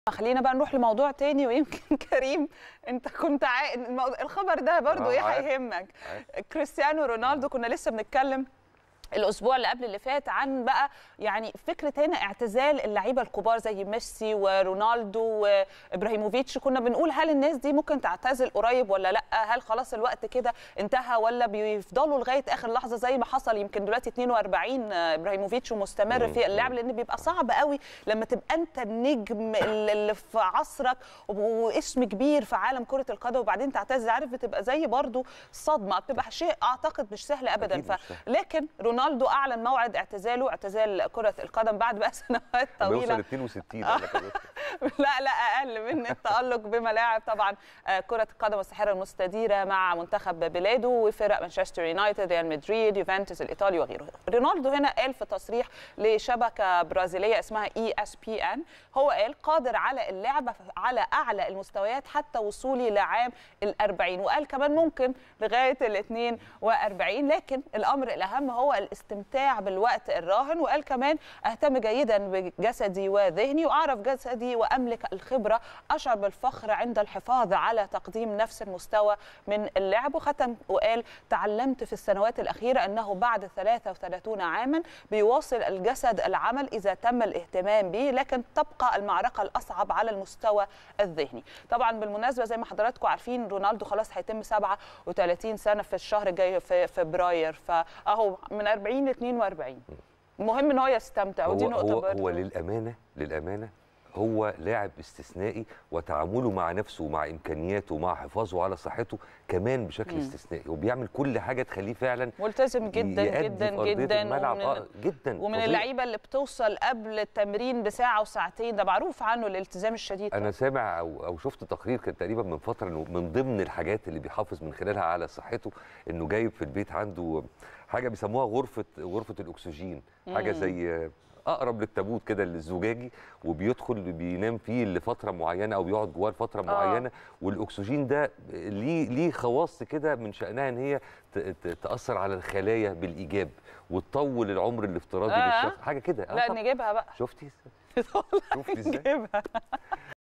خلينا بقى نروح لموضوع تاني ويمكن كريم انت كنت عا... المو- الخبر ده برضو آه، ايه عارف. هيهمك عارف. كريستيانو رونالدو كنا لسه بنتكلم الاسبوع اللي قبل اللي فات عن بقى يعني فكره هنا اعتزال اللعيبه الكبار زي ميسي ورونالدو وابراهيموفيتش كنا بنقول هل الناس دي ممكن تعتزل قريب ولا لا هل خلاص الوقت كده انتهى ولا بيفضلوا لغايه اخر لحظه زي ما حصل يمكن دلوقتي 42 ابراهيموفيتش ومستمر مم. في اللعب لان بيبقى صعب قوي لما تبقى انت النجم اللي في عصرك واسم كبير في عالم كره القدم وبعدين تعتزل عارف بتبقى زي برضو صدمه بتبقى شيء اعتقد مش سهل ابدا أكيد مش سهل. لكن رونالدو اعلن موعد اعتزاله اعتزال كره القدم بعد بقى سنوات بيوصل طويله 62 قال لك يا لا لا اقل من التالق بملاعب طبعا آه، كره القدم الساحره المستديره مع منتخب بلاده وفرق مانشستر يونايتد ريال مدريد يوفنتوس الايطالي وغيره رونالدو هنا قال في تصريح لشبكه برازيليه اسمها اي اس بي ان هو قال قادر على اللعبه على اعلى المستويات حتى وصولي لعام ال40 وقال كمان ممكن لغايه ال42 لكن الامر الاهم هو الاستمتاع بالوقت الراهن وقال كمان اهتم جيدا بجسدي وذهني واعرف جسدي واملك الخبره اشعر بالفخر عند الحفاظ على تقديم نفس المستوى من اللعب وختم وقال تعلمت في السنوات الاخيره انه بعد 33 عاما بيواصل الجسد العمل اذا تم الاهتمام به لكن تبقى المعركه الاصعب على المستوى الذهني طبعا بالمناسبه زي ما حضراتكم عارفين رونالدو خلاص هيتم 37 سنه في الشهر الجاي في فبراير فاهو من 40 ل 42 المهم ان هو يستمتع ودي هو نقطه هو, برضه هو للامانه للامانه هو لاعب استثنائي وتعامله مع نفسه ومع امكانياته ومع حفاظه على صحته كمان بشكل مم. استثنائي وبيعمل كل حاجه تخليه فعلا ملتزم جدا يأدي جدا في أرضية جدا الملعب ومن, آه جدا ومن فظيع. اللعيبه اللي بتوصل قبل التمرين بساعه وساعتين ده معروف عنه الالتزام الشديد انا سامع او او شفت تقرير كان تقريبا من فتره انه من ضمن الحاجات اللي بيحافظ من خلالها على صحته انه جايب في البيت عنده حاجه بيسموها غرفه غرفه الاكسجين حاجه مم. زي اقرب للتابوت كده الزجاجي وبيدخل بينام فيه لفتره معينه او بيقعد جواه لفتره معينه والاكسجين ده ليه ليه خواص كده من شانها ان هي ت- ت- تاثر على الخلايا بالايجاب وتطول العمر الافتراضي آه. للشخص حاجه كده آه لا طبعاً. نجيبها بقى شفتي شفتي ازاي نجيبها